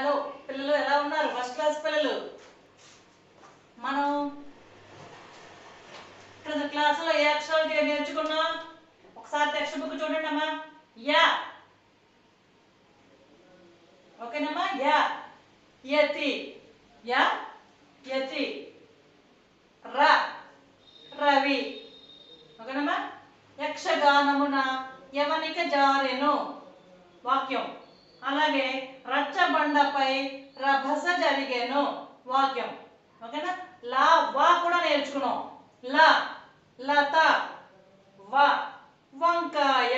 Hello పిల్లలు ఎలా ఉన్నారు ఫస్ట్ క్లాస్ పిల్లలు మనం క్రింద క్లాసులో ఏ అక్షరాలు చే- నేర్చుకున్నాం ఒకసారి టెక్స్ట్ బుక్ చూడండి అమ్మా యా ఓకేనమ్మా యా యతి యా యతి ర రవి ఓకేనమ్మా యక్షగానమున యవనిక జారెను వాక్యం అలాగే రచ్చబండపై రభస జరిగేను వాక్యం ఓకేనా లా వా కూడా నేర్చుకున్నాం ల లత వ వంకాయ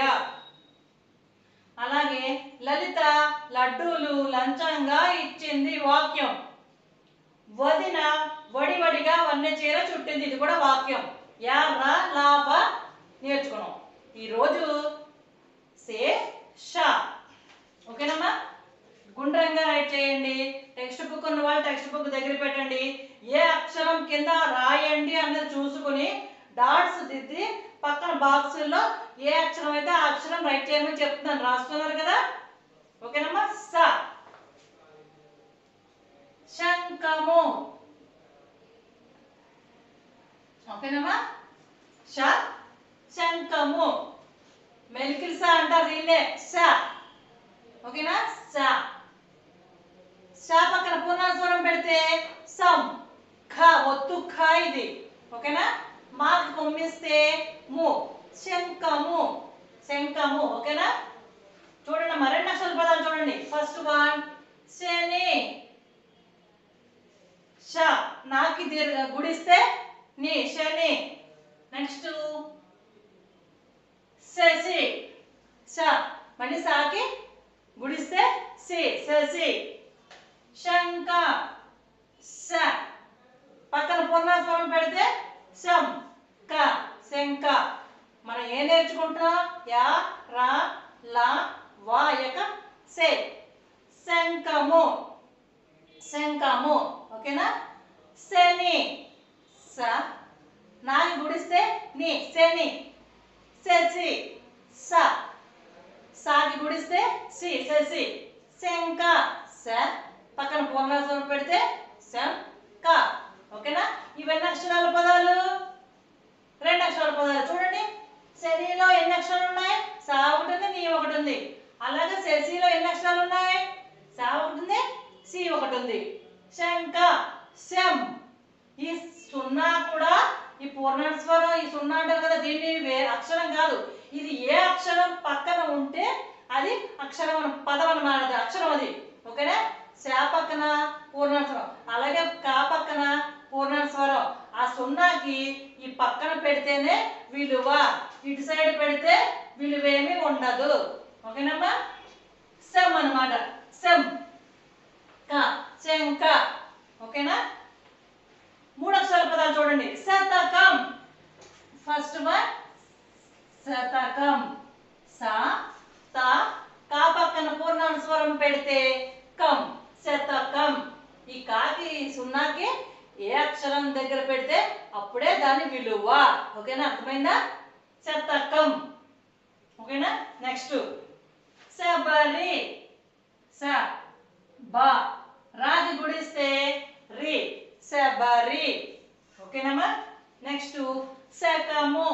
అలాగే లలిత లడ్డూలు లంచంగా ఇచ్చింది వాక్యం వదిన వడివడిగా వన్నె చీర చుట్టింది ఇది కూడా వాక్యం యా రా లాభ నేర్చుకున్నాం ఈరోజు సే షా ఓకేనమ్మా గుండ్రంగా రైట్ చేయండి టెక్స్ట్ బుక్ ఉన్న వాళ్ళు టెక్స్ట్ బుక్ దగ్గర పెట్టండి ఏ అక్షరం కింద రాయండి అన్నది చూసుకుని డాట్స్ దిద్ది పక్కన బాక్సుల్లో ఏ అక్షరం అయితే ఆ అక్షరం రైట్ చేయమని చెప్తున్నాను రాస్తున్నారు కదా ఓకేనమ్మా స శంఖము ఓకేనమ్మా ష శంఖము మెలికిల్ స అంటారు దీన్నే స ఓకేనా స స పక్కన పూర్ణస్వరం పెడితే సం ఖ ఒత్తు ఖ ఇది ఓకేనా మాకు కొమ్మిస్తే ము శంఖము శంఖము ఓకేనా చూడండి అమ్మా రెండు అక్షరాల పదాలు చూడండి ఫస్ట్ వన్ శని ష నాకి దీర్ఘ గుడిస్తే ని శని నెక్స్ట్ శశి ష మళ్ళీ సాకి గుడిస్తే సి శశి శంక స పక్కన పూర్ణస్వరం పెడితే శం క శంక మనం ఏం నేర్చుకుంటున్నాం యా రా లా వా యక సే శంఖము శంఖము ఓకేనా శని స నాకి గుడిస్తే ని శని శశి స సాకి గుడిస్తే సి శశి శంక స పక్కన పూర్ణాసనం పెడితే శం క ఓకేనా ఇవన్నీ అక్షరాల పదాలు రెండు అక్షరాల పదాలు చూడండి శనిలో ఎన్ని అక్షరాలు ఉన్నాయి సా ఒకటి ఉంది నీ ఒకటి ఉంది అలాగే శశిలో ఎన్ని అక్షరాలు ఉన్నాయి సా ఒకటి ఉంది సి ఒకటి ఉంది శంక శం ఈ సున్నా కూడా ఈ పూర్ణస్వరం ఈ సున్నా అంటారు కదా దీన్ని వే అక్షరం కాదు ఇది ఏ అక్షరం పక్కన ఉంటే అది అక్షరం అన- పదం అన్నమాట అది అక్షరం అది ఓకేనా శా పక్కన పూర్ణస్వరం అలాగే కా పక్కన పూర్ణస్వరం ఆ సున్నాకి ఈ పక్కన పెడితేనే విలువ ఇటు సైడ్ పెడితే విలువేమీ ఉండదు ఓకేనమ్మా సెమ్ అన్నమాట సెమ్ క శంక ఓకేనా మూడు అక్షరాల పదాలు చూడండి శతకం ఫస్ట్ వన్ శతకం స త కా పక్కన పూర్ణ స్వరం పెడితే కం శతకం ఈ కాకి సున్నాకి ఏ అక్షరం దగ్గర పెడితే అప్పుడే దాని విలువ ఓకేనా అర్థమైందా శతకం ఓకేనా నెక్స్ట్ శబరి స బ రాగి గుడిస్తే రి శబరి ఓకేనమ్మా నెక్స్ట్ శకము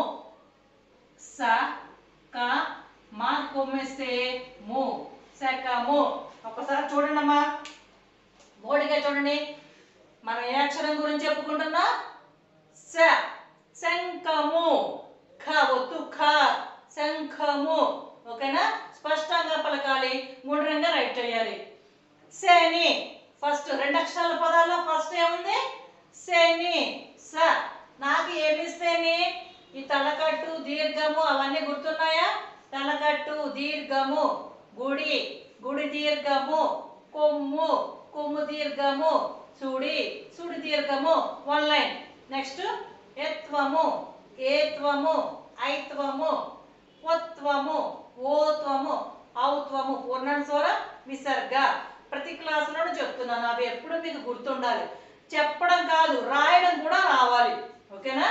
స క మా కొమ్మేస్తే ము శకము ఒక్కసారి చూడండి అమ్మా బోడిగా చూడండి మనం ఏ అక్షరం గురించి చెప్పుకుంటున్నా స శంఖము ఖ ఒత్తు ఖ శంఖము ఓకేనా స్పష్టంగా పలకాలి గుండ్రంగా రైట్ చేయాలి శని ఫస్ట్ రెండు అక్షరాల పదాల్లో ఫస్ట్ ఏముంది శని స నాకు ఏమిస్తేని ఈ తలకట్టు దీర్ఘము అవన్నీ గుర్తున్నాయా తలకట్టు దీర్ఘము గుడి గుడి దీర్ఘము కొమ్ము కొమ్ము దీర్ఘము సుడి సుడి దీర్ఘము వన్ లైన్ నెక్స్ట్ ఎత్వము ఏత్వము ఐత్వము ఒత్వము ఓత్వము ఔత్వము పూర్ణానుస్వర విసర్గ ప్రతి క్లాసులోనూ చెప్తున్నాను అవి ఎప్పుడు మీకు గుర్తుండాలి చెప్పడం కాదు రాయడం కూడా రావాలి ఓకేనా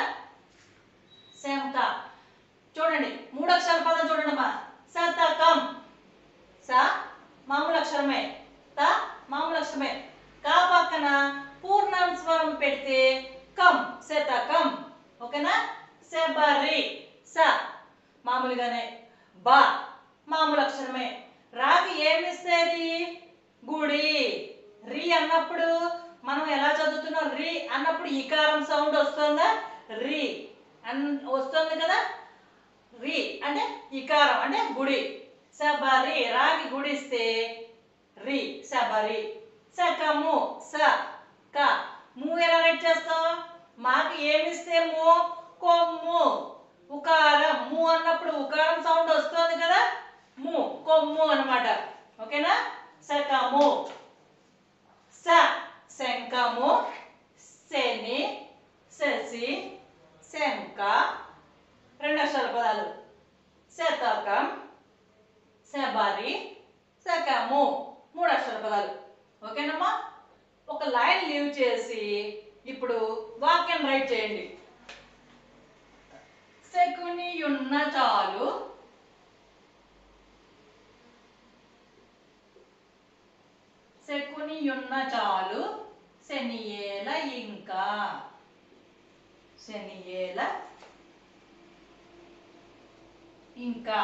శంక చూడండి మూడు అక్షరాల పదం చూడండి అమ్మా శతకం స మామూలు అక్షరమే త మామూలు వస్తుందా రి అన్ వస్తుంది కదా రి అంటే ఇకారం అంటే గుడి సబరి రాగి గుడిస్తే రి సబరి సకము స క ము ఎలా రైట్ చేస్తాం మాకు ఏమిస్తే ము కొమ్ము ఉకారం ము అన్నప్పుడు ఉకారం సౌండ్ వస్తుంది కదా ము కొమ్ము అన్నమాట ఓకేనా సకము స శంఖము శని శశి శంఖ రెండు అక్షరాల పదాలు శతకం శబరి శకము మూడు అక్షరాల పదాలు ఓకేనమ్మా ఒక లైన్ లీవ్ చేసి ఇప్పుడు వాక్యం రైట్ చేయండి శకుని ఉన్న చాలు శకుని ఉన్న చాలు శనియేల ఇంకా శనియేల ఇంకా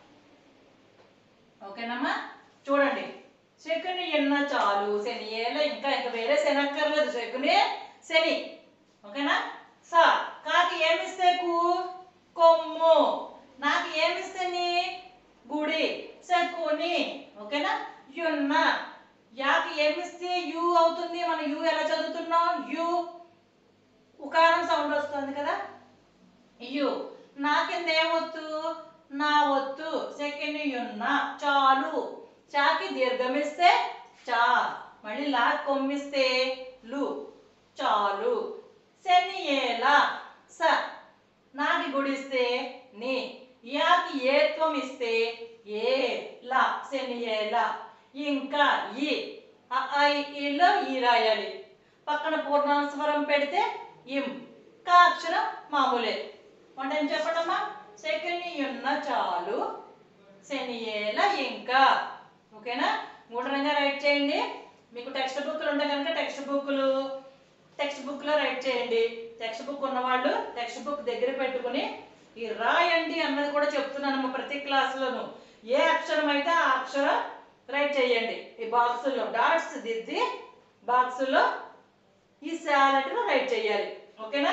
ఓకేనమ్మా చూడండి శకుని ఎన్న చాలు శని ఏల ఇంకా ఇంకా వేరే శని అక్కర్లేదు శకుని శని ఓకేనా సా కాకి ఏమిస్తే కు కొమ్ము నాకు ఏమిస్తే నీ గుడి శకుని ఓకేనా యున్న యాకి ఏమిస్తే యు అవుతుంది మనం యు ఎలా చదువుతున్నాం యు ఉకారం సౌండ్ వస్తుంది కదా యు నాకింద ఏమొత్తు నా ఒత్తు సెకండ్ యున్న చాలు చాకి దీర్ఘమిస్తే చా మళ్ళీ లా కొమ్మిస్తే లు చాలు శని ఏలా స నాకి గుడిస్తే ని యాకి ఏత్వం ఇస్తే ఏ లా శని ఏలా ఇంకా ఈ అ, ఆ, ఇ, ఈలో ఈ రాయాలి పక్కన పూర్ణాంశవరం పెడితే ఇం కా అక్షరం మామూలే అంటే ఏం చెప్పడమ్మా సెకండ్ ఉన్న చాలు శనియేల ఇంకా ఓకేనా మూడు రంగా రైట్ చేయండి మీకు టెక్స్ట్ బుక్లు ఉంటే కనుక టెక్స్ట్ బుక్లు టెక్స్ట్ బుక్లో రైట్ చేయండి టెక్స్ట్ బుక్ ఉన్నవాళ్ళు టెక్స్ట్ బుక్ దగ్గర పెట్టుకుని ఈ రాయండి అన్నది కూడా చెప్తున్నాను ప్రతి క్లాసులోను ఏ అక్షరం అయితే ఆ అక్షరం రైట్ చేయండి ఈ బాక్సుల్లో డాట్స్ దిద్ది బాక్సుల్లో ఈ శాలెట్లో రైట్ చేయాలి ఓకేనా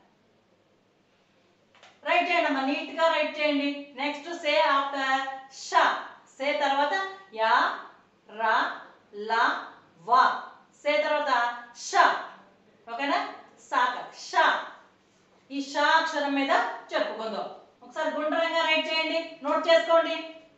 రైట్ చేయండి అమ్మా నీట్ గా రైట్ చేయండి నెక్స్ట్ సే ఆఫ్టర్ ష సే తర్వాత యా రా లా వా సే తర్వాత ష ఓకేనా సాక ష ఈ ష అక్షరం మీద చెప్పుకుందాం ఒకసారి గుండ్రంగా రైట్ చేయండి నోట్ చేసుకోండి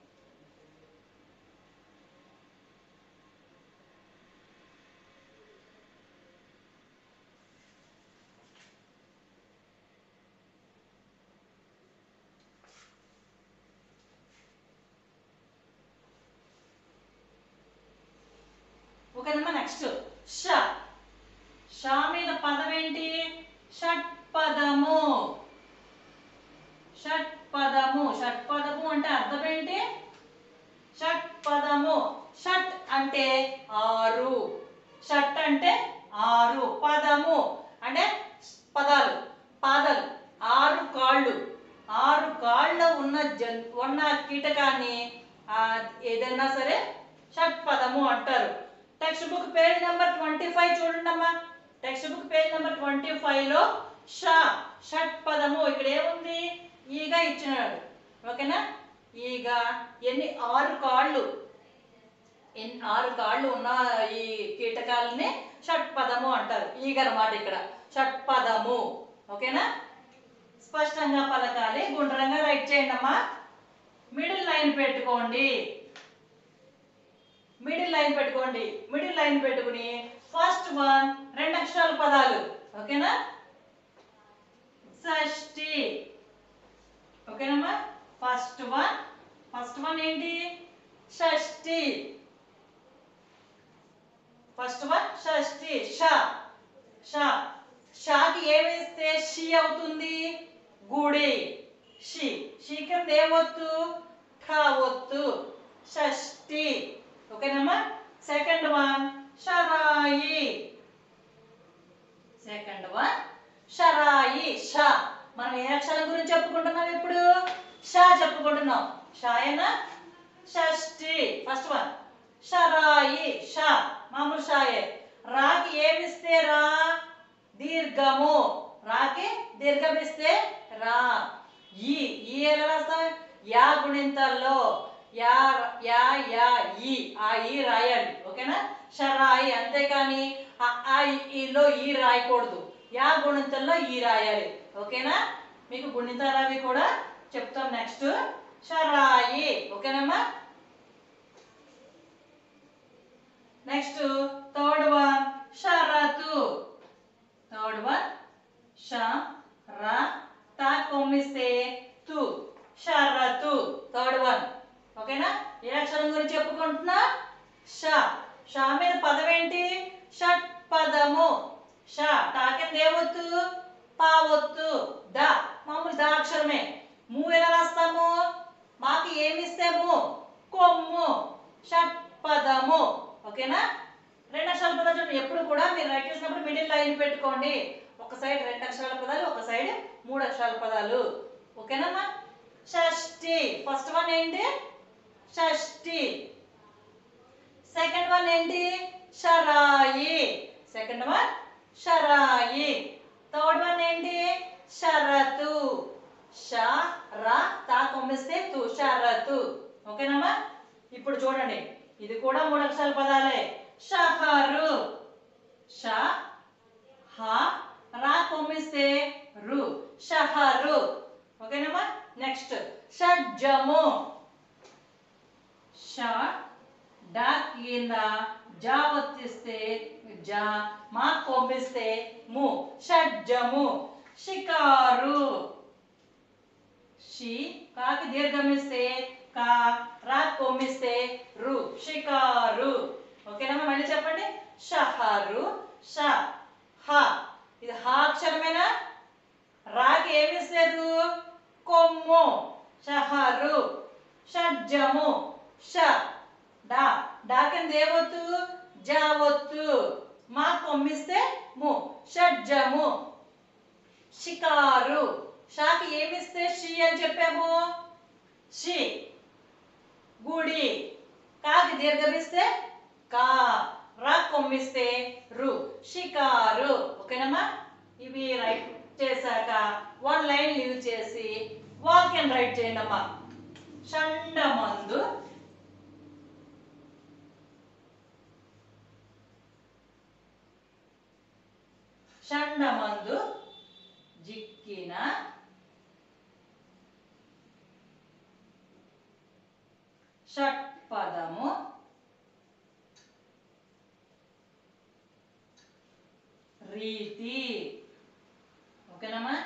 ఓకేనమ్మా నెక్స్ట్ ష ష మీద పదం ఏంటి షట్పదము షట్పదము షట్పదము అంటే అర్థం ఏంటి షట్పదము షట్ అంటే ఆరు షట్ అంటే ఆరు పదము అంటే పదాలు పాదలు ఆరు కాళ్ళు ఆరు కాళ్ళ ఉన్న జన్ ఉన్న కీటకాన్ని ఆ, ఏదైనా సరే షట్పదము అంటారు text book page number twenty five చూడండి అమ్మా text book page number twenty ఫైవ్లో ష షట్పదము ఇక్కడ ఏముంది ఈగ ఇచ్చినాడు ఓకేనా ఈగ ఎన్ని ఆరు కాళ్ళు ఎన్ని ఆరు కాళ్ళు ఉన్న ఈ కీటకాలని షట్పదము అంటారు ఈగ అన్నమాట ఇక్కడ షట్పదము ఓకేనా స్పష్టంగా పలకాలి గుండ్రంగా రైట్ చేయండి అమ్మా మిడిల్ లైన్ పెట్టుకోండి మిడిల్ లైన్ పెట్టుకోండి మిడిల్ లైన్ పెట్టుకుని ఫస్ట్ వన్ రెండు అక్షరాల పదాలు ఓకేనా షష్ఠి ఓకేనమ్మా ఫస్ట్ వన్ ఫస్ట్ వన్ ఏంటి షష్ఠి ఫస్ట్ వన్ షష్ఠి ష ష షాకి ఏమిస్తే షి అవుతుంది గుడి షి షి కింద ఏమొత్తు ఠ ఒత్తు షష్ఠి ఓకేనమ్మా సెకండ్ వన్ షరాయి సెకండ్ వన్ షరాయి ష మనం ఏ అక్షరం గురించి చెప్పుకుంటున్నాం ఇప్పుడు షా చెప్పుకుంటున్నాం షాయనా షష్ఠి ఫస్ట్ వన్ షరాయి షా మామూలు షాయే రాకి ఏమిస్తే రా దీర్ఘము రాకి దీర్ఘమిస్తే రా ఈ ఈ ఎలా రాస్తాం యా గుణింతల్లో యా యా యా ఈ ఆ ఈ రాయాలి ఓకేనా షరాయి అంతేకాని ఆ ఆ ఈలో ఈ రాయకూడదు యా గుణింతల్లో ఈ రాయాలి ఓకేనా మీకు గుణింతాలు అవి కూడా చెప్తాం నెక్స్ట్ షరాయి ఓకేనమ్మా నెక్స్ట్ థర్డ్ వన్ షరతు థర్డ్ వన్ ష ర తా కొమ్మిస్తే తు షరతు థర్డ్ వన్ ఓకేనా ఏ అక్షరం గురించి చెప్పుకుంటున్నా ష ష మీద పదం ఏంటి షట్ పదము ష టా కింద ఏవొత్తు పావొత్తు ద మామూలు ద అక్షరమే ము ఎలా రాస్తాము మాకు ఏమి ఇస్తాము కొమ్ము షట్ పదము ఓకేనా రెండు అక్షరాల పదాలు చూడండి ఎప్పుడు కూడా మీరు రైట్ చేసినప్పుడు మిడిల్ లైన్ పెట్టుకోండి ఒక సైడ్ రెండు అక్షరాల పదాలు ఒక సైడ్ మూడు అక్షరాల పదాలు ఓకేనమ్మా షష్ఠి ఫస్ట్ వన్ ఏంటి షష్ఠి సెకండ్ వన్ ఏంటి షరాయి సెకండ్ వన్ షరాయి థర్డ్ వన్ ఏంటి షరతు ష ర తా కొమ్మిస్తే తు షరతు ఓకేనమ్మా ఇప్పుడు చూడండి ఇది కూడా మూడు అక్షరాల పదాలే షహరు ష హ రా కొమ్మిస్తే రు షహరు ఓకేనమ్మా నెక్స్ట్ షడ్జము ష డా కింద జా ఒత్తిస్తే జా మా కొమ్మిస్తే ము షడ్జము షికారు షి కాకి దీర్ఘమిస్తే కా రా కొమ్మిస్తే రు షికారు ఓకేనమ్మా మళ్ళీ చెప్పండి షహరు ష హ ఇది హ అక్షరమేనా రాకి ఏమిస్తారు కొమ్ము షహరు షడ్జము ష డా డా కింద ఏవొత్తు జావొత్తు మా కొమ్మిస్తే ము షడ్జము షికారు షాకి ఏమిస్తే షి అని చెప్పాము షి గుడి కాకి దీర్ఘమిస్తే కా రా కొమ్మిస్తే రు షికారు ఓకేనమ్మా ఇవి రైట్ చేశాక వన్ లైన్ లీవ్ చేసి వాక్యం రైట్ చేయండి అమ్మా షండమందు షండమందు జిక్కిన షట్పదము రీతి ఓకేనమ్మా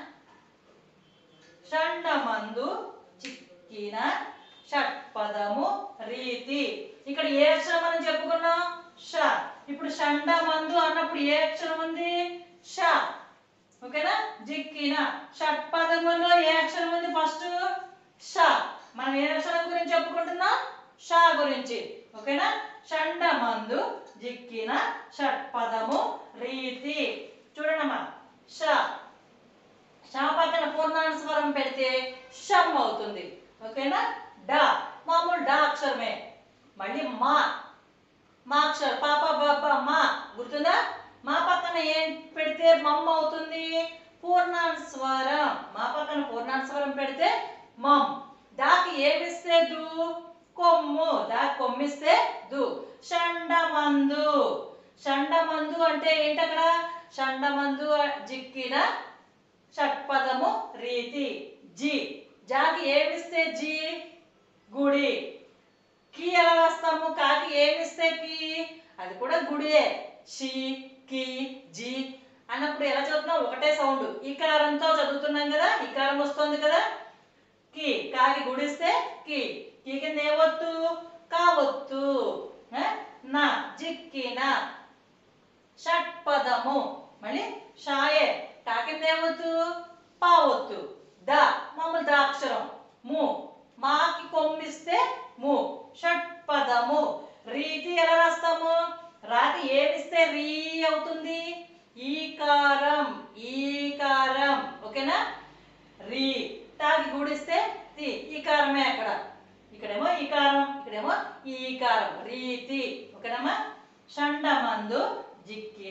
షండమందు చిక్కిన షట్పదము రీతి ఇక్కడ ఏ అక్షరం మనం చెప్పుకున్నాం ష ఇప్పుడు షండమందు అన్నప్పుడు ఏ అక్షరం ఉంది ష ఓకేనా జిక్కిన షట్పదములో ఏ అక్షరం ఉంది ఫస్ట్ ష మనం ఏ అక్షరం గురించి చెప్పుకుంటున్నాం ష గురించి ఓకేనా షండమందు జిక్కిన షట్పదము రీతి చూడండమ్మా ష షా పక్కన పూర్ణాంశ స్వరం పెడితే షమ్ అవుతుంది ఓకేనా డా మామూలు డా అక్షరమే మళ్ళీ మా మా అక్షరం పాప బాబ మా గుర్తుందా మా పక్కన ఏం పెడితే మమ్ అవుతుంది పూర్ణాంశ స్వరం మా పక్కన పూర్ణాంశ స్వరం పెడితే మమ్ దాకి ఏమిస్తే దు కొమ్ము దాకి కొమ్మిస్తే దు షండమందు షండమందు అంటే ఏంటి అక్కడ షండమందు జిక్కిన షట్పదము రీతి జి జాకి ఏమిస్తే జి గుడి కి ఎలా రాస్తాము కాకి ఏమిస్తే కి అది కూడా గుడియే షి కి జి అన్నప్పుడు ఎలా చదువుతున్నాం ఒకటే సౌండ్ ఈకారంతో చదువుతున్నాం కదా ఈకారం వస్తుంది కదా కి కాకి గుడిస్తే కి కి కింద ఏవొత్తు కావొత్తు ఆ? నా జిక్కిన షట్పదము మళ్ళీ షాయే టాకింద ఏమొత్తు పావొత్తు ద మామూలు ద అక్షరం ము మాకి కొమ్మిస్తే ము షట్పదము రీతి ఎలా రాస్తాము రాకి ఏమిస్తే రీ అవుతుంది ఈకారం ఈకారం ఓకేనా రీ తాకి గుడిస్తే తి ఈకారమే అక్కడ ఇక్కడేమో ఈకారం ఇక్కడేమో ఈకారం రీతి ఓకేనమ్మా షండమందు జిక్కిన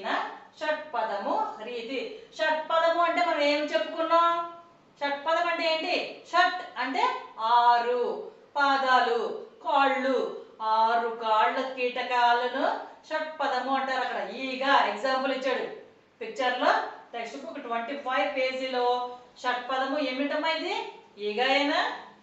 షట్పదము రీతి షట్పదము అంటే మనం ఏం చెప్పుకున్నాం షట్పదం అంటే ఏంటి షట్ అంటే ఆరు పాదాలు కాళ్ళు ఆరు కాళ్ళ కీటకాలను షట్పదము అంటారు అక్కడ ఈగా ఎగ్జాంపుల్ ఇచ్చాడు పిక్చర్ లో టెక్స్ట్ బుక్ ట్వంటీ ఫైవ్ పేజీలో షట్పదము ఏమిటమ్మా ఇది ఈగాయేనా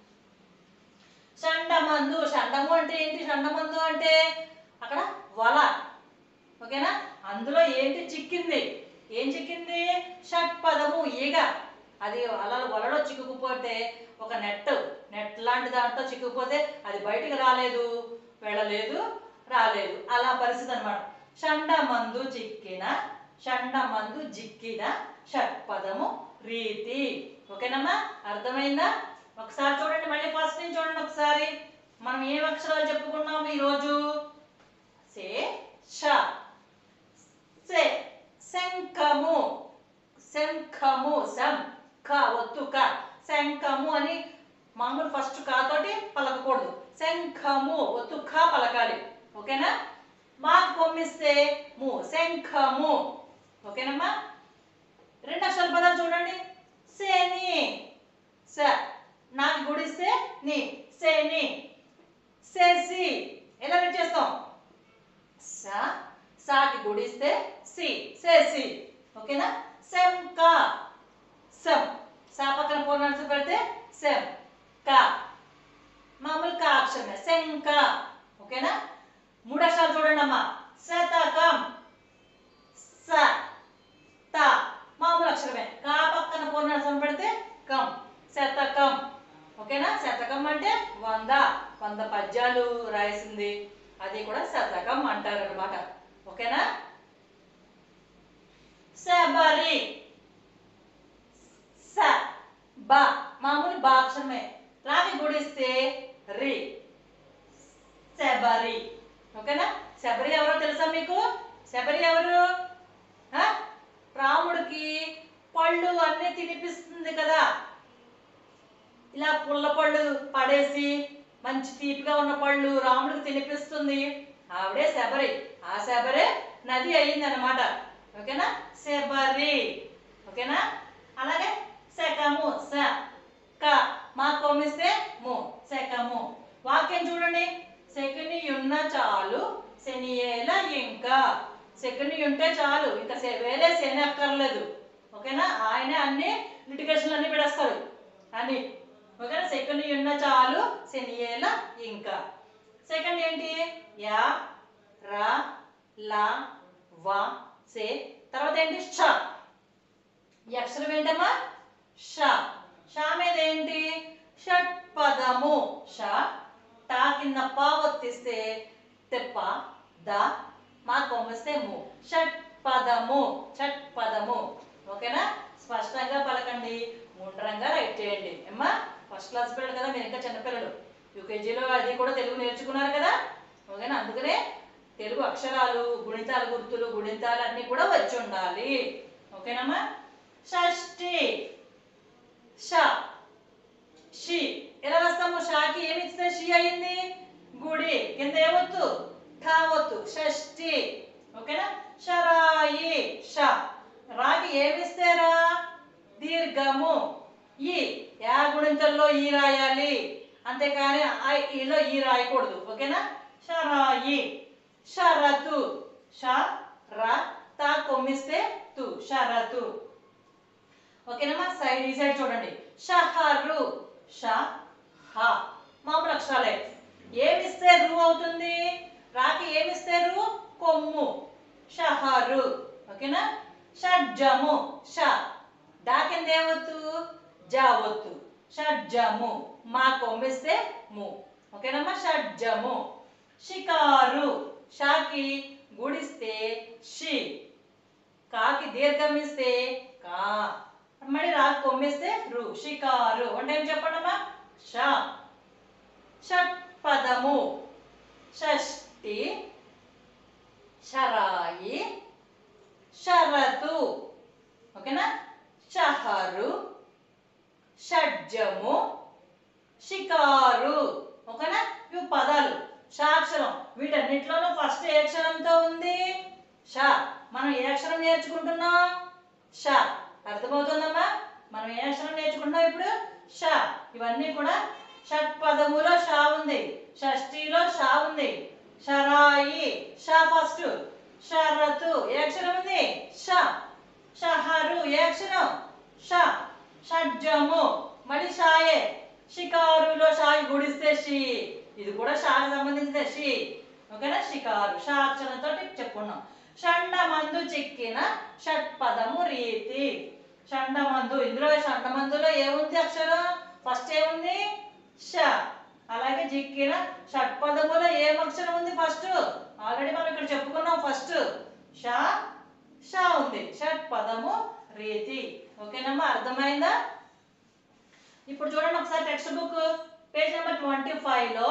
షండమందు షండము అంటే ఏంటి షండమందు అంటే అక్కడ వల ఓకేనా అందులో ఏంటి చిక్కింది ఏం చిక్కింది షట్పదము ఈగ అది అలా వలలో చిక్కుకుపోతే ఒక నెట్ నెట్ లాంటి దాంట్లో చిక్కుకుపోతే అది బయటికి రాలేదు వెళ్ళలేదు రాలేదు అలా పరిస్థితి అనమాట షండమందు చిక్కిన షండమందు జిక్కిన షట్పదము రీతి ఓకేనమ్మా అర్థమైందా ఒకసారి చూడండి మళ్ళీ ఫస్ట్ నుంచి చూడండి ఒకసారి మనం ఏం అక్షరాలు చెప్పుకున్నాం ఈరోజు సే ష సే శంఖము శంఖము సం క ఒత్తు క శంఖము అని మామూలు ఫస్ట్ కాతోటి పలకకూడదు శంఖము ఒత్తు ఖ పలకాలి ఓకేనా మాకు కొమ్మిస్తే ము శంఖము ఓకేనమ్మా రెండు అక్షరాల పదాలు చూడండి సేని స నాకు గుడిస్తే ని సేని సేసి ఎలా రెడ్ చేస్తాం స సాకి గుడిస్తే సి సేసి ఓకేనా శంక సం సా పక్కన పూర్ణాంశం పెడితే సెం క మామూలు కా అక్షరమే శంక ఓకేనా మూడు అక్షరాలు చూడండి అమ్మా శతకం స త మామూలు అక్షరమే కా పక్కన పూర్ణాంశం పెడితే కం శతకం ఓకేనా శతకం అంటే వంద వంద పద్యాలు రాసింది అది కూడా శతకం అంటారు అనమాట ఓకేనా శబరి స బ మామూలు బా అక్షరమే రాకి గుడిస్తే రి శబరి ఓకేనా శబరి ఎవరో తెలుసా మీకు శబరి ఎవరు ఆ? రాముడికి పళ్ళు అన్నీ తినిపిస్తుంది కదా ఇలా పుల్ల పళ్ళు పడేసి మంచి తీపిగా ఉన్న పళ్ళు రాముడికి తినిపిస్తుంది ఆవిడే శబరి ఆ శబరే నది అయ్యింది అనమాట ఓకేనా శబరి ఓకేనా అలాగే శకము స క మా కొమ్మిస్తే ము శకము వాక్యం చూడండి శకుని ఉన్న చాలు శనియేల ఇంకా శకుని ఉంటే చాలు ఇంకా శ- వేరే శని అక్కర్లేదు ఓకేనా ఆయన అన్ని లిటిగేషన్లు అన్ని పెడేస్తాడు అన్ని ఓకేనా సెకండ్ ఉన్న చాలు శనియేల ఇంకా సెకండ్ ఏంటి యా రా లా వా సే తర్వాత ఏంటి ష ఈ అక్షరం ఏంటమ్మా ష ష మీద ఏంటి షట్పదము ష టా కింద పా ఒత్తిస్తే తెప్ప ద మా కొమ్మిస్తే ము షట్పదము షట్పదము ఓకేనా స్పష్టంగా పలకండి ముండ్రంగా రైట్ చేయండి అమ్మా ఫస్ట్ క్లాస్ పిల్లలు కదా మీరు ఇంకా చిన్నపిల్లలు యూకేజీలో అది కూడా తెలుగు నేర్చుకున్నారు కదా ఓకేనా అందుకనే తెలుగు అక్షరాలు గుణితాల గుర్తులు గుణితాలు అన్నీ కూడా వచ్చి ఉండాలి ఓకేనమ్మా షష్ఠి ష షి ఎలా రాస్తాము షాకి ఏమి ఇస్తే షి అయింది గుడి కింద ఏమొత్తు ఠా ఒత్తు షష్ఠి ఓకేనా షరాయి ష రాకి ఏమి ఇస్తే రా దీర్ఘము ఈ యా గుణింతల్లో ఈ రాయాలి అంతేకాని ఆ ఈలో ఈ రాయకూడదు ఓకేనా షరాయి షరతు ష ర తా కొమ్మిస్తే తు షరతు ఓకేనమ్మా సైడ్ ఈ సైడ్ చూడండి షహరు ష హ మామూలు అక్షరాలే ఏమిస్తే రు అవుతుంది రాకి ఏమిస్తే రు కొమ్ము షహరు ఓకేనా షడ్జము ష డా కింద ఏమొత్తు జా ఒత్తు షడ్జము మా కొమ్మిస్తే ము ఓకేనమ్మా షడ్జము షికారు షాకి గుడిస్తే షి కాకి దీర్ఘం ఇస్తే కా మళ్ళీ రా కొమ్మిస్తే రు షికారు అంటే ఏం చెప్పండమ్మా ష షట్పదము షష్ఠి షరాయి షరతు ఓకేనా షహరు షడ్జము షికారు ఓకేనా ఇవి పదాలు షాక్షరం వీటన్నిటిలోనూ ఫస్ట్ ఏ అక్షరంతో ఉంది ష మనం ఏ అక్షరం నేర్చుకుంటున్నాం ష అర్థమవుతుందమ్మా మనం ఏ అక్షరం నేర్చుకుంటున్నాం ఇప్పుడు ష ఇవన్నీ కూడా షట్పదములో షా ఉంది షష్ఠిలో షా ఉంది షరాయి షా ఫస్ట్ షరతు ఏ అక్షరం ఉంది ష షహరు ఏ అక్షరం ష షడ్జము మళ్ళీ షాయే షికారులో షాయి గుడిస్తే షి ఇది కూడా షాకి సంబంధించిన షి ఓకేనా షికారు షా అక్షరంతో చెప్పుకున్నాం షండమందు చిక్కిన షట్పదము రీతి షండమందు ఇందులో షండమందులో ఏముంది అక్షరం ఫస్ట్ ఏముంది ష అలాగే చిక్కిన షట్పదములో ఏం అక్షరం ఉంది ఫస్ట్ ఆల్రెడీ మనం ఇక్కడ చెప్పుకున్నాం ఫస్ట్ ష షా ఉంది షట్ పదము రీతి ఓకేనమ్మా అర్థమైందా ఇప్పుడు చూడండి ఒకసారి text book page number twenty five లో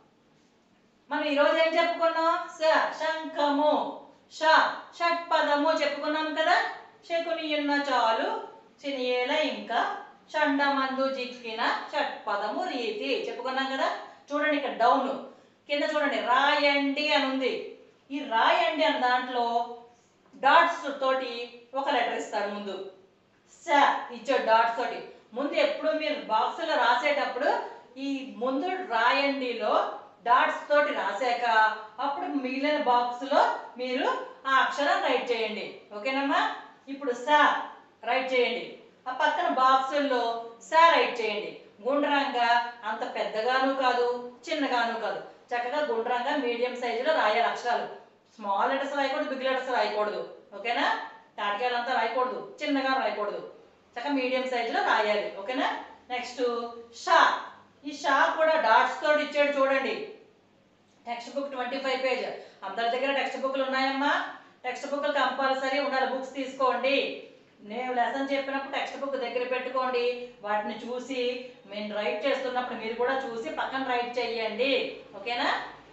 మనం ఈరోజు ఏం చెప్పుకున్నాం స శంఖము ష షట్ పదము చెప్పుకున్నాం కదా శకునియున్న చాలు చినియేల ఇంకా షండమందు జిక్కిన షట్ పదము రీతి చెప్పుకున్నాం కదా చూడండి ఇక్కడ డౌన్ కింద చూడండి రాయండి అని ఉంది ఈ రాయండి అన్న దాంట్లో డాట్స్ తోటి ఒక లెటర్ ఇస్తారు ముందు స ఇచ్చాడు డాట్స్ తోటి ముందు ఎప్పుడు మీరు బాక్సులో రాసేటప్పుడు ఈ ముందు రాయండిలో డాట్స్ తోటి రాసాక అప్పుడు మిగిలిన బాక్స్లో మీరు ఆ అక్షరం రైట్ చేయండి ఓకేనమ్మా ఇప్పుడు స రైట్ చేయండి ఆ పక్కన బాక్సుల్లో స రైట్ చేయండి గుండ్రంగా అంత పెద్దగాను కాదు చిన్నగాను కాదు చక్కగా గుండ్రంగా మీడియం సైజులో రాయాలి అక్షరాలు స్మాల్ లెటర్స్ రాయకూడదు బిగ్ లెటర్స్ రాయకూడదు ఓకేనా తాటికాయలు అంతా రాయకూడదు చిన్నగా రాయకూడదు చక్కగా మీడియం సైజులో రాయాలి ఓకేనా నెక్స్ట్ షా ఈ షా కూడా డాట్స్ తోటి ఇచ్చాడు చూడండి text book twenty five page అందరి దగ్గర టెక్స్ట్ బుక్లు ఉన్నాయమ్మా టెక్స్ట్ బుక్లు కంపల్సరీ ఉండాలి బుక్స్ తీసుకోండి నేను లెసన్ చెప్పినప్పుడు టెక్స్ట్ బుక్ దగ్గర పెట్టుకోండి వాటిని చూసి నేను రైట్ చేస్తున్నప్పుడు మీరు కూడా చూసి పక్కన రైట్ చేయండి ఓకేనా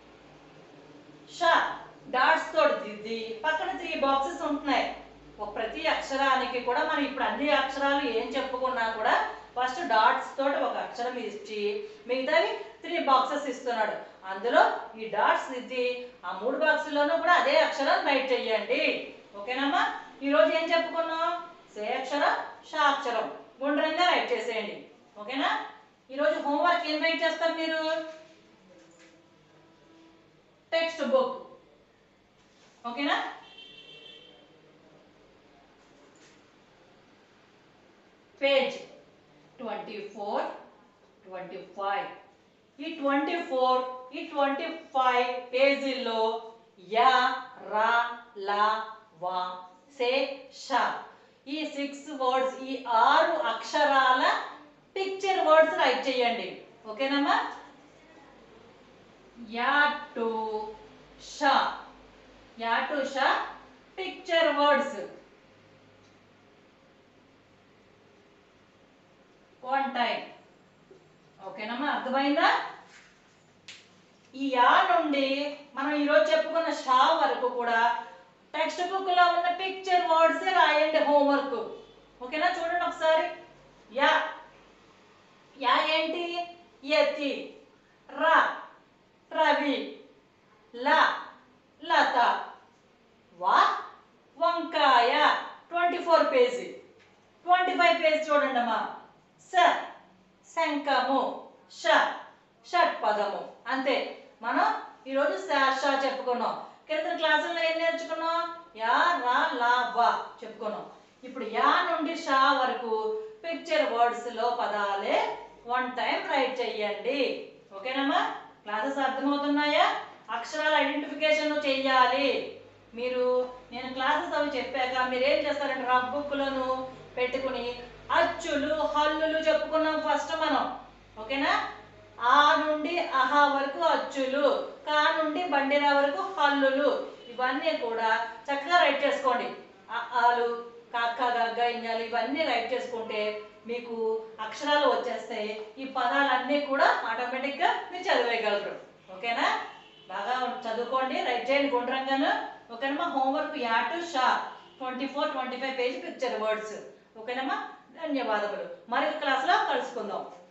షా డాట్స్ తోటి దిద్ది పక్కన త్రీ బాక్సెస్ ఉంటున్నాయి ఒక ప్రతి అక్షరానికి కూడా మనం ఇప్పుడు అన్ని అక్షరాలు ఏం చెప్పుకున్నా కూడా ఫస్ట్ డాట్స్ తోటి ఒక అక్షరం ఇచ్చి మిగతావి త్రీ బాక్సెస్ ఇస్తున్నాడు అందులో ఈ డాట్స్ దిద్ది ఆ మూడు బాక్సుల్లోనూ కూడా అదే అక్షరం రైట్ చేయండి ఓకేనమ్మా ఈరోజు ఏం చెప్పుకున్నాం సే అక్షరం షా అక్షరం గుండ్రంగా రైట్ చేసేయండి ఓకేనా ఈరోజు హోంవర్క్ ఏం రైట్ చేస్తారు మీరు టెక్స్ట్ బుక్ ఓకేనా page twenty four twenty five ఈ ట్వంటీ ఫోర్ ఈ ట్వంటీ ఫైవ్ పేజీల్లో యా రా లా వా సే షా ఈ సిక్స్ వర్డ్స్ ఈ ఆరు అక్షరాల పిక్చర్ వర్డ్స్ రైట్ చేయండి ఓకేనమ్మా యా టు షా యా టు షా పిక్చర్ వర్డ్స్ వన్ టైం ఓకేనమ్మా అర్థమైందా ఈ యా నుండి మనం ఈరోజు చెప్పుకున్న షా వరకు కూడా టెక్స్ట్ బుక్ లో ఉన్న పిక్చర్ వర్డ్స్ రాయండి హోంవర్క్ ఓకేనా చూడండి ఒకసారి యా యా ఏంటి యతి రా రవి ల లత వా వంకాయ ట్వంటీ ఫోర్ పేజీ ట్వంటీ ఫైవ్ పేజ్ చూడండి అమ్మా స శంఖము ష షట్పదము అంతే మనం ఈరోజు శ ష చెప్పుకున్నాం కింద క్లాసుల్లో ఏం నేర్చుకున్నాం యా రా లా వా చెప్పుకున్నాం ఇప్పుడు యా నుండి షా వరకు పిక్చర్ వర్డ్స్ లో పదాలే వన్ టైం రైట్ చెయ్యండి ఓకేనమ్మా క్లాసెస్ అర్థమవుతున్నాయా అక్షరాల ఐడెంటిఫికేషన్ చెయ్యాలి మీరు నేను క్లాసెస్ అవి చెప్పాక మీరు ఏం చేస్తారంటే రఫ్ బుక్లను పెట్టుకుని అచ్చులు హల్లులు చెప్పుకున్నాం ఫస్ట్ మనం ఓకేనా ఆ నుండి అహా వరకు అచ్చులు కా నుండి బండిరా వరకు హల్లులు ఇవన్నీ కూడా చక్కగా రైట్ చేసుకోండి ఆ ఆలు కాక్క గగ్గ ఇంజాలు ఇవన్నీ రైట్ చేసుకుంటే మీకు అక్షరాలు వచ్చేస్తాయి ఈ పదాలన్నీ కూడా ఆటోమేటిక్గా మీరు చదివేయగలరు ఓకేనా బాగా చదువుకోండి రైట్ చేయండి గుండ్రంగాను ఓకేనమ్మా హోంవర్క్ యా టు షా twenty four twenty five page picture words ఓకేనమ్మా ధన్యవాదములు మరొక క్లాస్లో కలుసుకుందాం